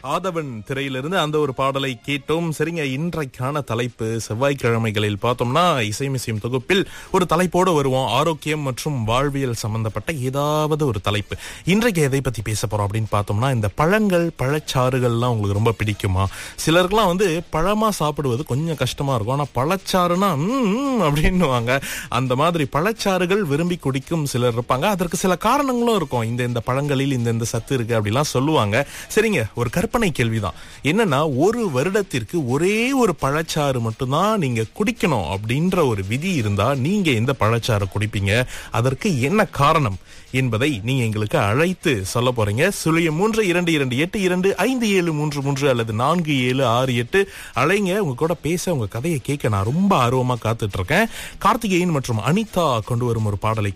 ஆதவன் திரையிலிருந்து அந்த ஒரு பாடலை கேட்டோம் சரிங்க இன்றைக்கான தலைப்பு செவ்வாய்க்கிழமைகளில் பார்த்தோம்னா இசைமிசையும் தொகுப்பில் ஒரு தலைப்போடு வருவோம் ஆரோக்கியம் மற்றும் வாழ்வியல் சம்பந்தப்பட்ட ஏதாவது ஒரு தலைப்பு இன்றைக்கு எதை பத்தி பேச போறோம் அப்படின்னு பார்த்தோம்னா இந்த பழங்கள் பழச்சாறுகள்லாம் உங்களுக்கு ரொம்ப பிடிக்குமா சிலருக்குலாம் வந்து பழமா சாப்பிடுவது கொஞ்சம் கஷ்டமா இருக்கும் ஆனா பழச்சாறுனா ம் அப்படின்னுவாங்க அந்த மாதிரி பழச்சாறுகள் விரும்பி குடிக்கும் சிலர் இருப்பாங்க அதற்கு சில காரணங்களும் இருக்கும் இந்த இந்த பழங்களில் இந்த இந்த சத்து இருக்கு அப்படிலாம் சொல்லுவாங்க சரிங்க ஒரு கற்பனை கேள்விதான் என்னன்னா ஒரு வருடத்திற்கு ஒரே ஒரு பழச்சாறு மட்டும்தான் நீங்க குடிக்கணும் அப்படின்ற ஒரு விதி இருந்தா நீங்க எந்த பழச்சாறு குடிப்பீங்க அதற்கு என்ன காரணம் என்பதை நீங்க எங்களுக்கு அழைத்து சொல்ல போறீங்க சுழியம் மூன்று இரண்டு இரண்டு எட்டு இரண்டு ஐந்து ஏழு மூன்று மூன்று அல்லது நான்கு ஏழு ஆறு எட்டு அழைங்க உங்க கூட பேச உங்க கதையை கேட்க நான் ரொம்ப ஆர்வமா காத்துட்டு இருக்கேன் கார்த்திகேயன் மற்றும் அனிதா கொண்டு வரும் ஒரு பாடலை